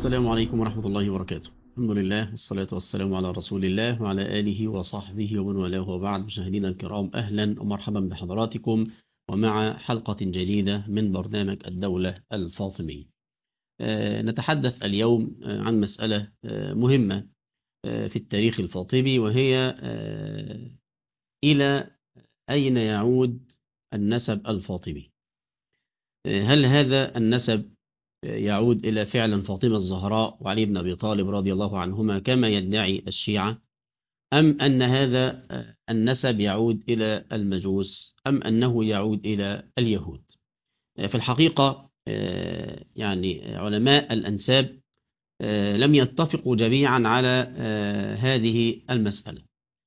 السلام عليكم ورحمة الله وبركاته الحمد لله والصلاة والسلام على رسول الله وعلى آله وصحبه ومن والاه وبعد مشاهدينا الكرام أهلا ومرحبا بحضراتكم ومع حلقة جديدة من برنامج الدولة الفاطمية آه، نتحدث اليوم آه، عن مسألة آه، مهمة آه، في التاريخ الفاطمي وهي آه، إلى أين يعود النسب الفاطمي آه، هل هذا النسب يعود إلى فعلا فاطمة الزهراء وعلي بن أبي طالب رضي الله عنهما كما يدعي الشيعة أم أن هذا النسب يعود إلى المجوس أم أنه يعود إلى اليهود في الحقيقة يعني علماء الأنساب لم يتفقوا جميعا على هذه المسألة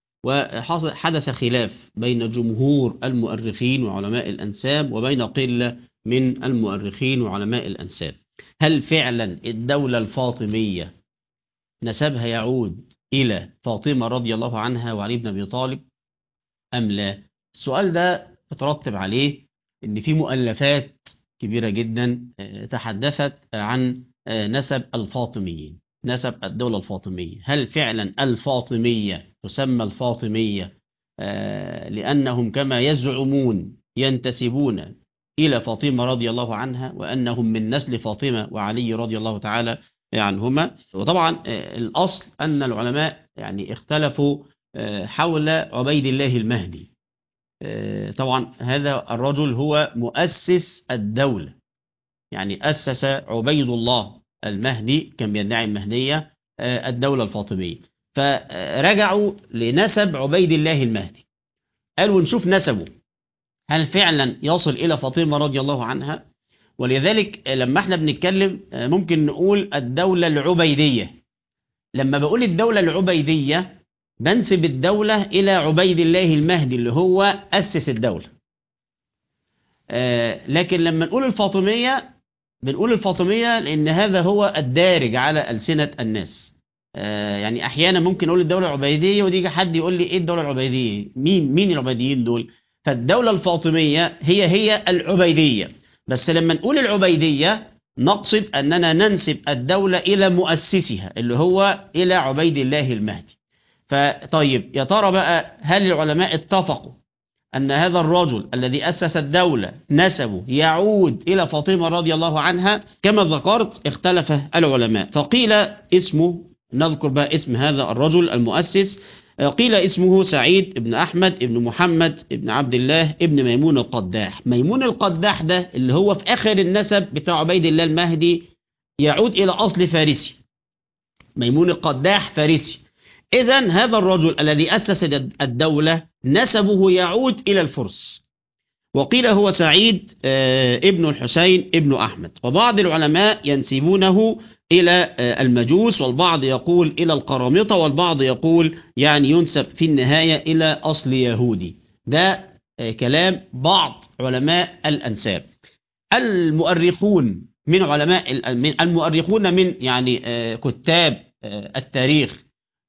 وحدث خلاف بين جمهور المؤرخين وعلماء الأنساب وبين قلة من المؤرخين وعلماء الأنساب هل فعلا الدولة الفاطمية نسبها يعود إلى فاطمة رضي الله عنها وعلي بن أبي طالب أم لا السؤال ده ترتب عليه أن في مؤلفات كبيرة جدا تحدثت عن نسب الفاطميين نسب الدولة الفاطمية هل فعلا الفاطمية تسمى الفاطمية لأنهم كما يزعمون ينتسبون إلى فاطمة رضي الله عنها وأنهم من نسل فاطمة وعلي رضي الله تعالى عنهما وطبعا الأصل أن العلماء يعني اختلفوا حول عبيد الله المهدي طبعا هذا الرجل هو مؤسس الدولة يعني أسس عبيد الله المهدي كان يدعي المهدية الدولة الفاطمية فرجعوا لنسب عبيد الله المهدي قالوا نشوف نسبه هل فعلا يصل إلى فاطمة رضي الله عنها ولذلك لما احنا بنتكلم ممكن نقول الدولة العبيدية لما بقول الدولة العبيدية بنسب الدولة إلى عبيد الله المهدي اللي هو أسس الدولة لكن لما نقول الفاطمية بنقول الفاطمية لأن هذا هو الدارج على ألسنة الناس يعني أحيانا ممكن أقول الدولة العبيدية وديجي حد يقول لي إيه الدولة العبيدية مين مين العبيديين دول فالدولة الفاطمية هي هي العبيدية بس لما نقول العبيدية نقصد أننا ننسب الدولة إلى مؤسسها اللي هو إلى عبيد الله المهدي فطيب يا ترى بقى هل العلماء اتفقوا أن هذا الرجل الذي أسس الدولة نسبه يعود إلى فاطمة رضي الله عنها كما ذكرت اختلف العلماء فقيل اسمه نذكر بقى اسم هذا الرجل المؤسس قيل اسمه سعيد بن أحمد بن محمد بن عبد الله بن ميمون القداح ميمون القداح ده اللي هو في آخر النسب بتاع عبيد الله المهدي يعود إلى أصل فارسي ميمون القداح فارسي إذا هذا الرجل الذي أسس الدولة نسبه يعود إلى الفرس وقيل هو سعيد ابن الحسين ابن أحمد وبعض العلماء ينسبونه إلى المجوس والبعض يقول إلى القرامطة والبعض يقول يعني ينسب في النهاية إلى أصل يهودي ده كلام بعض علماء الأنساب المؤرخون من علماء من المؤرخون من يعني كتاب التاريخ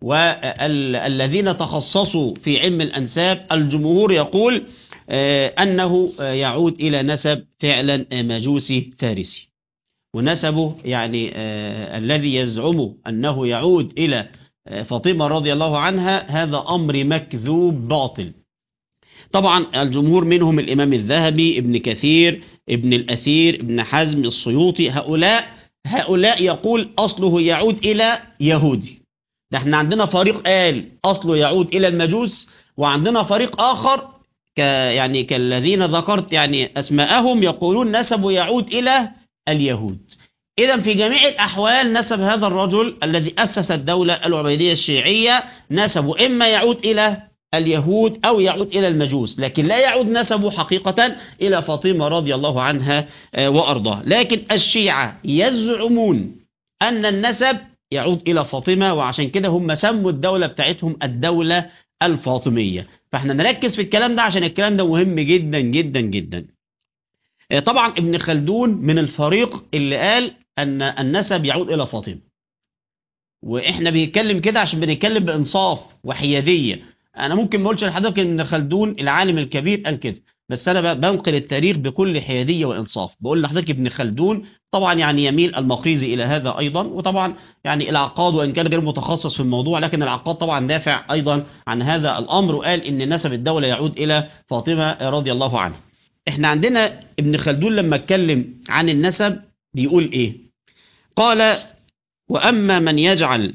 والذين تخصصوا في علم الأنساب الجمهور يقول أنه يعود إلى نسب فعلا مجوسي فارسي ونسبه يعني آه الذي يزعم أنه يعود إلى آه فاطمة رضي الله عنها هذا أمر مكذوب باطل طبعا الجمهور منهم الإمام الذهبي ابن كثير ابن الأثير ابن حزم السيوطي هؤلاء هؤلاء يقول أصله يعود إلى يهودي ده احنا عندنا فريق قال أصله يعود إلى المجوس وعندنا فريق آخر ك يعني كالذين ذكرت يعني أسماءهم يقولون نسبه يعود إلى اليهود إذا في جميع الأحوال نسب هذا الرجل الذي أسس الدولة العبيدية الشيعية نسبه إما يعود إلى اليهود أو يعود إلى المجوس لكن لا يعود نسبه حقيقة إلى فاطمة رضي الله عنها وأرضاه لكن الشيعة يزعمون أن النسب يعود إلى فاطمة وعشان كده هم سموا الدولة بتاعتهم الدولة الفاطمية فاحنا نركز في الكلام ده عشان الكلام ده مهم جدا جدا جدا طبعا ابن خلدون من الفريق اللي قال ان النسب يعود الى فاطمه واحنا بنتكلم كده عشان بنتكلم بانصاف وحياديه انا ممكن ما اقولش لحضرتك ان خلدون العالم الكبير قال كده بس انا بنقل التاريخ بكل حياديه وانصاف بقول لحضرتك ابن خلدون طبعا يعني يميل المقريزي الى هذا ايضا وطبعا يعني العقاد وان كان غير متخصص في الموضوع لكن العقاد طبعا دافع ايضا عن هذا الامر وقال ان نسب الدوله يعود الى فاطمه رضي الله عنها. احنا عندنا ابن خلدون لما اتكلم عن النسب بيقول ايه؟ قال واما من يجعل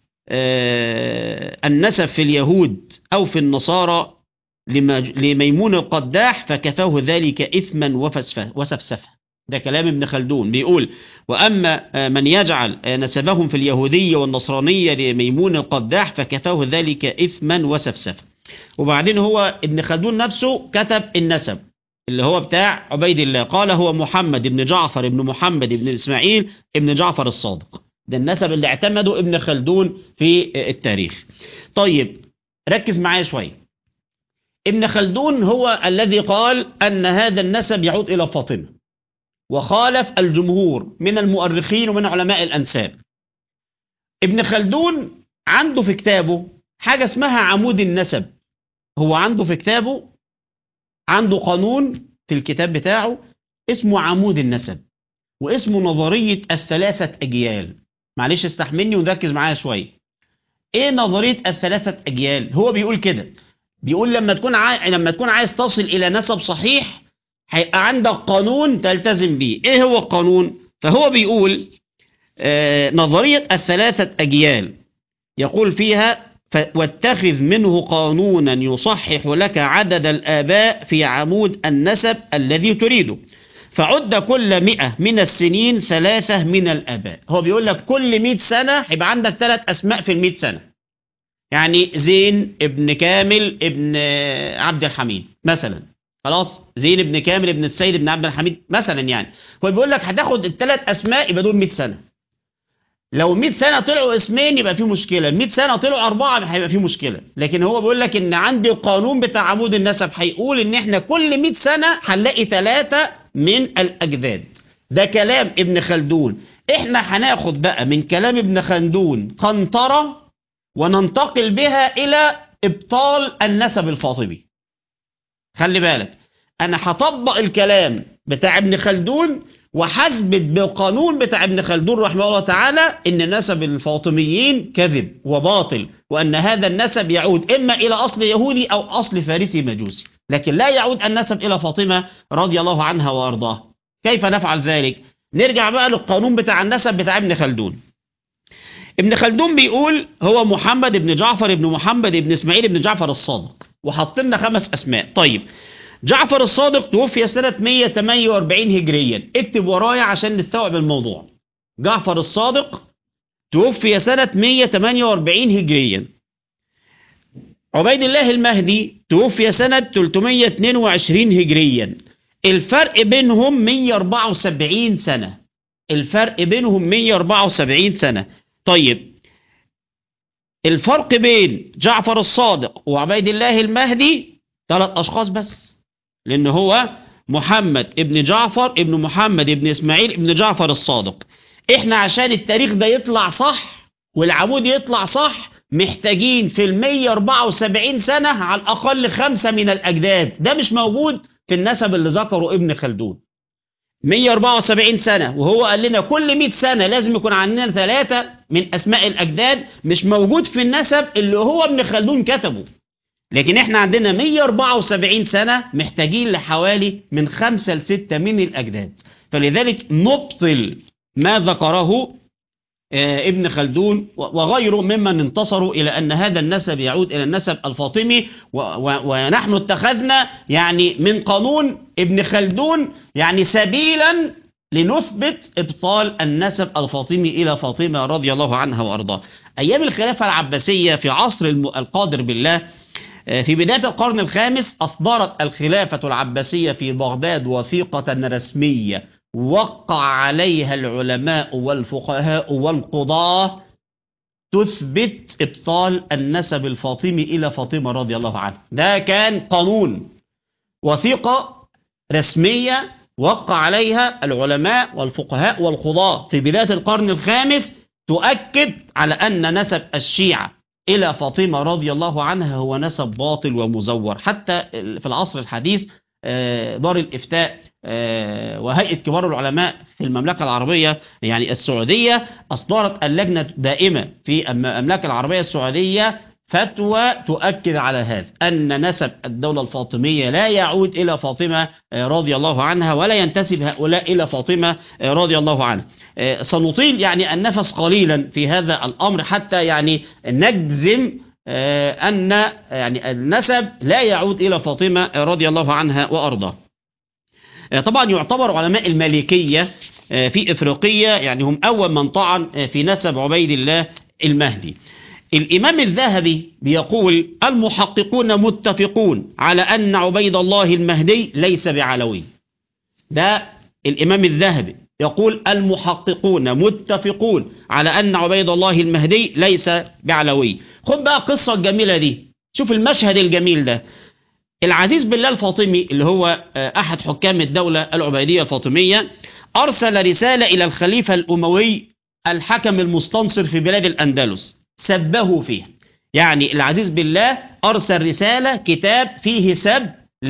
آه النسب في اليهود او في النصارى لميمون القداح فكفاه ذلك اثما وسفسفه ده كلام ابن خلدون بيقول وأما من يجعل نسبهم في اليهودية والنصرانية لميمون القداح فكفاه ذلك إثما وسفسفة وبعدين هو ابن خلدون نفسه كتب النسب اللي هو بتاع عبيد الله قال هو محمد ابن جعفر ابن محمد ابن إسماعيل ابن جعفر الصادق ده النسب اللي اعتمده ابن خلدون في التاريخ طيب ركز معايا شوية ابن خلدون هو الذي قال أن هذا النسب يعود إلى فاطمة وخالف الجمهور من المؤرخين ومن علماء الأنساب ابن خلدون عنده في كتابه حاجة اسمها عمود النسب هو عنده في كتابه عنده قانون في الكتاب بتاعه اسمه عمود النسب واسمه نظرية الثلاثة أجيال معلش استحملني ونركز معايا شوية ايه نظرية الثلاثة أجيال هو بيقول كده بيقول لما تكون عاي... لما تكون عايز تصل إلى نسب صحيح هيبقى عندك قانون تلتزم بيه ايه هو القانون فهو بيقول آه نظرية الثلاثة أجيال يقول فيها واتخذ منه قانونا يصحح لك عدد الآباء في عمود النسب الذي تريده فعد كل مئة من السنين ثلاثة من الآباء هو بيقول لك كل مئة سنة هيبقى عندك ثلاث أسماء في المئة سنة يعني زين ابن كامل ابن عبد الحميد مثلا خلاص زين ابن كامل ابن السيد ابن عبد الحميد مثلا يعني هو بيقول لك هتاخد الثلاث اسماء يبقى دول 100 سنه لو 100 سنه طلعوا اسمين يبقى في مشكله 100 سنه طلعوا اربعه هيبقى في مشكله لكن هو بيقول لك ان عندي القانون بتاع عمود النسب هيقول ان احنا كل 100 سنه هنلاقي ثلاثه من الاجداد ده كلام ابن خلدون احنا هناخد بقى من كلام ابن خلدون قنطره وننتقل بها الى ابطال النسب الفاطمي خلي بالك انا هطبق الكلام بتاع ابن خلدون وحثبت بالقانون بتاع ابن خلدون رحمه الله تعالى ان نسب الفاطميين كذب وباطل وان هذا النسب يعود اما الى اصل يهودي او اصل فارسي مجوسي لكن لا يعود النسب الى فاطمه رضي الله عنها وارضاها كيف نفعل ذلك نرجع بقى للقانون بتاع النسب بتاع ابن خلدون ابن خلدون بيقول هو محمد ابن جعفر ابن محمد ابن اسماعيل ابن جعفر الصادق وحط لنا خمس اسماء طيب جعفر الصادق توفي سنة 148 هجريا اكتب ورايا عشان نستوعب الموضوع جعفر الصادق توفي سنة 148 هجريا عبيد الله المهدي توفي سنة 322 هجريا الفرق بينهم 174 سنة الفرق بينهم 174 سنة طيب الفرق بين جعفر الصادق وعبيد الله المهدي ثلاث أشخاص بس لأن هو محمد ابن جعفر ابن محمد ابن إسماعيل ابن جعفر الصادق احنا عشان التاريخ ده يطلع صح والعمود يطلع صح محتاجين في ال 174 سنة على الأقل خمسة من الأجداد ده مش موجود في النسب اللي ذكره ابن خلدون 174 سنة وهو قال لنا كل 100 سنة لازم يكون عندنا ثلاثة من أسماء الأجداد مش موجود في النسب اللي هو ابن خلدون كتبه لكن احنا عندنا 174 سنة محتاجين لحوالي من خمسة لستة من الأجداد فلذلك نبطل ما ذكره ابن خلدون وغيره ممن انتصروا إلى أن هذا النسب يعود إلى النسب الفاطمي ونحن اتخذنا يعني من قانون ابن خلدون يعني سبيلا لنثبت إبطال النسب الفاطمي إلى فاطمة رضي الله عنها وأرضاها أيام الخلافة العباسية في عصر القادر بالله في بداية القرن الخامس أصدرت الخلافة العباسية في بغداد وثيقة رسمية وقع عليها العلماء والفقهاء والقضاة تثبت إبطال النسب الفاطمي إلى فاطمة رضي الله عنها ده كان قانون وثيقة رسمية وقع عليها العلماء والفقهاء والقضاة في بداية القرن الخامس تؤكد على أن نسب الشيعة إلى فاطمة رضي الله عنها هو نسب باطل ومزور حتى في العصر الحديث آه، دار الإفتاء آه، وهيئة كبار العلماء في المملكة العربية يعني السعودية أصدرت اللجنة الدائمة في الم- المملكة العربية السعودية فتوى تؤكد على هذا أن نسب الدولة الفاطمية لا يعود إلى فاطمة آه، رضي الله عنها ولا ينتسب هؤلاء إلى فاطمة آه، رضي الله عنها آه، سنطيل يعني النفس قليلا في هذا الأمر حتى يعني نجزم آه، أن يعني النسب لا يعود إلى فاطمة آه، رضي الله عنها وأرضاها آه، طبعا يعتبر علماء المالكية آه، في إفريقية يعني هم أول من طعن آه، في نسب عبيد الله المهدي الإمام الذهبي بيقول المحققون متفقون على أن عبيد الله المهدي ليس بعلوي ده الإمام الذهبي يقول المحققون متفقون على أن عبيد الله المهدي ليس بعلوي خد بقى القصة الجميلة دي شوف المشهد الجميل ده العزيز بالله الفاطمي اللي هو آه، أحد حكام الدولة العبيدية الفاطمية أرسل رسالة إلى الخليفة الأموي الحكم المستنصر في بلاد الأندلس سبه فيها يعني العزيز بالله أرسل رسالة كتاب فيه سب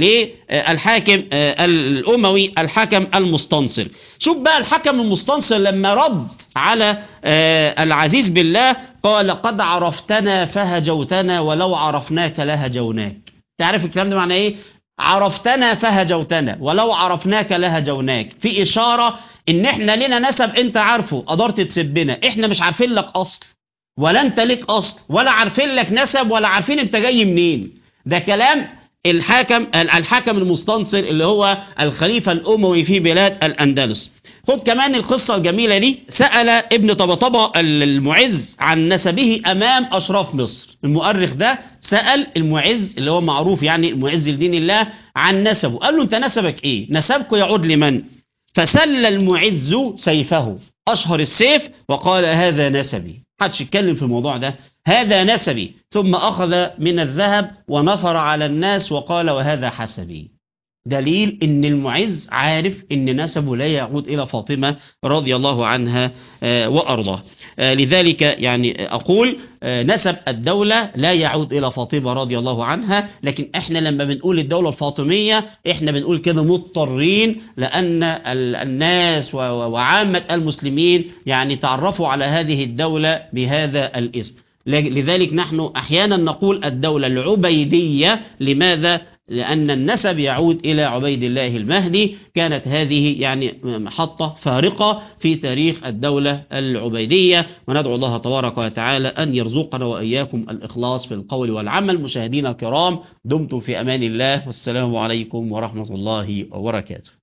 للحاكم آه، الأموي الحكم المستنصر شوف بقى الحكم المستنصر لما رد على آه، العزيز بالله قال قد عرفتنا فهجوتنا ولو عرفناك لهجوناك تعرف الكلام ده معناه ايه عرفتنا فهجوتنا ولو عرفناك لهجوناك في إشارة ان احنا لنا نسب انت عارفه قدرت تسبنا احنا مش عارفين لك اصل ولا انت ليك اصل ولا عارفين لك نسب ولا عارفين انت جاي منين ده كلام الحاكم الحاكم المستنصر اللي هو الخليفة الأموي في بلاد الأندلس خد كمان القصة الجميلة دي سأل ابن طبطبة المعز عن نسبه أمام أشراف مصر المؤرخ ده سأل المعز اللي هو معروف يعني المعز لدين الله عن نسبه قال له أنت نسبك إيه نسبك يعود لمن فسل المعز سيفه أشهر السيف وقال هذا نسبي محدش يتكلم في الموضوع ده هذا نسبي ثم أخذ من الذهب ونصر على الناس وقال وهذا حسبي دليل ان المعز عارف ان نسبه لا يعود الى فاطمه رضي الله عنها آه، وارضاه آه، لذلك يعني اقول آه، نسب الدوله لا يعود الى فاطمه رضي الله عنها لكن احنا لما بنقول الدوله الفاطميه احنا بنقول كده مضطرين لان ال- الناس و- و- وعامه المسلمين يعني تعرفوا على هذه الدوله بهذا الاسم لذلك نحن احيانا نقول الدوله العبيديه لماذا لأن النسب يعود إلى عبيد الله المهدي كانت هذه يعني محطة فارقة في تاريخ الدولة العبيدية وندعو الله تبارك وتعالى أن يرزقنا وإياكم الإخلاص في القول والعمل مشاهدينا الكرام دمتم في أمان الله والسلام عليكم ورحمة الله وبركاته